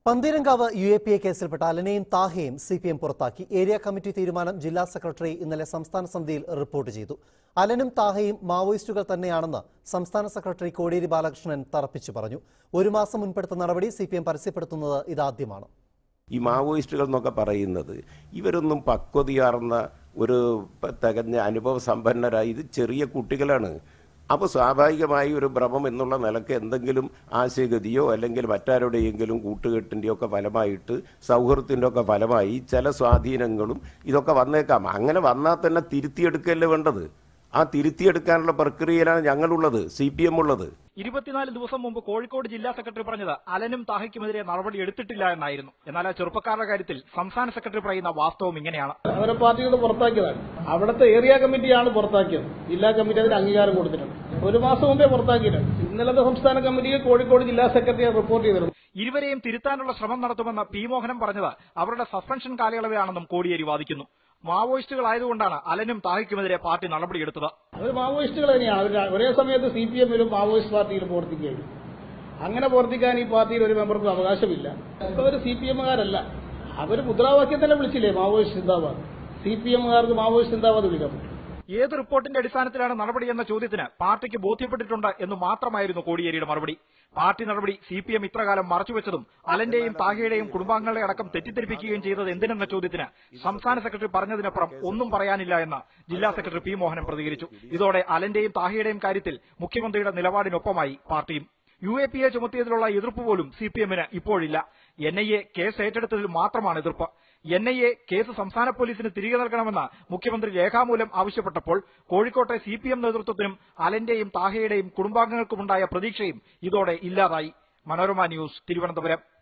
Pantheerankavu U A P A കേസിൽപ്പെട്ട അലനെയും താഹയും സി പി എം പുറത്താക്കി ഏരിയ കമ്മിറ്റി തീരുമാനം ജില്ലാ സെക്രട്ടറി ഇന്നലെ സംസ്ഥാന സമിതിയിൽ റിപ്പോർട്ട് ചെയ്തു അലനും താഹയും മാവോയിസ്റ്റുകൾ തന്നെയാണെന്ന് സംസ്ഥാന സെക്രട്ടറി കോടിയേരി ബാലകൃഷ്ണൻ തറപ്പിച്ചു പറഞ്ഞു ഒരു മാസം മുൻപെടുത്ത നടപടി സി പി എം പരസ്യപ്പെടുത്തുന്നത് ഇതാദ്യമാണ് ഈ മാവോയിസ്റ്റുകൾ എന്നൊക്കെ പറയുന്നത് ഇവരൊന്നും പക്വതയാർന്ന ഒരു പ- തികഞ്ഞ അനുഭവ സമ്പന്നരായ ഇത് ചെറിയ കുട്ടികളാണ് അപ്പോൾ സ്വാഭാവികമായി ഒരു ഭ്രമം എന്നുള്ള നിലക്ക് എന്തെങ്കിലും ആശയഗതിയോ അല്ലെങ്കിൽ മറ്റാരുടെയെങ്കിലും കൂട്ടുകെട്ടിൻ്റെയോ ഒക്കെ ഫലമായിട്ട് സൗഹൃദത്തിൻ്റെ ഒക്കെ ഫലമായി ചില സ്വാധീനങ്ങളും ഇതൊക്കെ വന്നേക്കാം അങ്ങനെ വന്നാൽ തന്നെ തിരുത്തിയെടുക്കല്ലേ വേണ്ടത് ആ തിരുത്തിയെടുക്കാനുള്ള പ്രക്രിയയിലാണ് ഞങ്ങളുള്ളത് സി പി എം ഉള്ളത് ഇരുപത്തിനാല് ദിവസം മുമ്പ് കോഴിക്കോട് ജില്ലാ സെക്രട്ടറി പറഞ്ഞത് അലനും താഹയ്ക്കുമെതിരെ നടപടി എടുത്തിട്ടില്ല എന്നായിരുന്നു എന്നാൽ ആ ചെറുപ്പക്കാരുടെ കാര്യത്തിൽ സംസ്ഥാന സെക്രട്ടറി പറയുന്ന വാസ്തവം ഇങ്ങനെയാണ് അവരെ പാർട്ടികൾ പുറത്താക്കിയതാണ് അവിടുത്തെ ഏരിയ കമ്മിറ്റിയാണ് പുറത്താക്കിയത് ജില്ലാ കമ്മിറ്റി അതിന് അംഗീകാരം കൊടുത്തിട്ടുണ്ട് ഒരു മാസം മുമ്പേ പുറത്താക്കിയിട്ടുണ്ട് ഇന്നലത്തെ സംസ്ഥാന കമ്മിറ്റിക്ക് കോഴിക്കോട് ജില്ലാ സെക്രട്ടറി റിപ്പോർട്ട് ചെയ്തിരുന്നു ഇരുവരെയും തിരുത്താനുള്ള ശ്രമം നടത്തുമെന്ന് പി മോഹനൻ പറഞ്ഞത് അവരുടെ സസ്പെൻഷൻ കാലയളവിലാണെന്നും കോടിയേരി വാദിക്കുന്നു മാവോയിസ്റ്റുകളായതുകൊണ്ടാണ് അലനും താഹയ്ക്കുമെതിരെ പാർട്ടി നടപടിയെടുത്തത് അവർ മാവോയിസ്റ്റുകൾ തന്നെയാണ് അവർ ഒരേ സമയത്ത് സി പി എമ്മിലും മാവോയിസ്റ്റ് പാർട്ടിയിലും പ്രവർത്തിക്കുകയും അങ്ങനെ പ്രവർത്തിക്കാൻ ഈ പാർട്ടിയിൽ ഒരു മെമ്പർക്കും അവകാശമില്ല അവർ സി പി എമ്മുകാരല്ല അവർ മുദ്രാവാക്യം തന്നെ വിളിച്ചില്ലേ മാവോയിസ്റ്റ് ചിന്താവാദ് സി പി എമ്മുകാർക്ക് മാവോയിസ്റ്റ് ചിന്താവാദ് വിളിക്കാൻ പറ്റും ഏത് റിപ്പോർട്ടിന്റെ അടിസ്ഥാനത്തിലാണ് നടപടി എന്ന ചോദ്യത്തിന് പാർട്ടിക്ക് ബോധ്യപ്പെട്ടിട്ടുണ്ട് എന്ന് മാത്രമായിരുന്നു കോടിയേരിയുടെ മറുപടി പാർട്ടി നടപടി സി പി എം ഇത്രകാലം മറച്ചുവെച്ചതും അലന്റെയും താഹയുടെയും കുടുംബാംഗങ്ങളെ അടക്കം തെറ്റിദ്ധരിപ്പിക്കുകയും ചെയ്തത് എന്തിനെന്ന ചോദ്യത്തിന് സംസ്ഥാന സെക്രട്ടറി പറഞ്ഞതിനപ്പുറം ഒന്നും പറയാനില്ല എന്ന് ജില്ലാ സെക്രട്ടറി പി മോഹനൻ പ്രതികരിച്ചു ഇതോടെ അലന്റെയും താഹയുടെയും കാര്യത്തിൽ മുഖ്യമന്ത്രിയുടെ നിലപാടിനൊപ്പമായി പാർട്ടിയും യു എ പി എ ചുമത്തിയതിലുള്ള എതിർപ്പ് പോലും സി പി എമ്മിന് ഇപ്പോഴില്ല എൻ ഐ എ കേസ് ഏറ്റെടുത്തതിൽ മാത്രമാണ് എതിർപ്പ് എൻ ഐ എ കേസ് സംസ്ഥാന പോലീസിന് തിരികെ നൽകണമെന്ന് മുഖ്യമന്ത്രി രേഖാമൂലം ആവശ്യപ്പെട്ടപ്പോൾ കോഴിക്കോട്ടെ സി പി എം നേതൃത്വത്തിനും അലന്റെയും താഹയുടെയും കുടുംബാംഗങ്ങൾക്കുമുണ്ടായ പ്രതീക്ഷയും ഇതോടെ ഇല്ലാതായി മനോരമ ന്യൂസ് തിരുവനന്തപുരം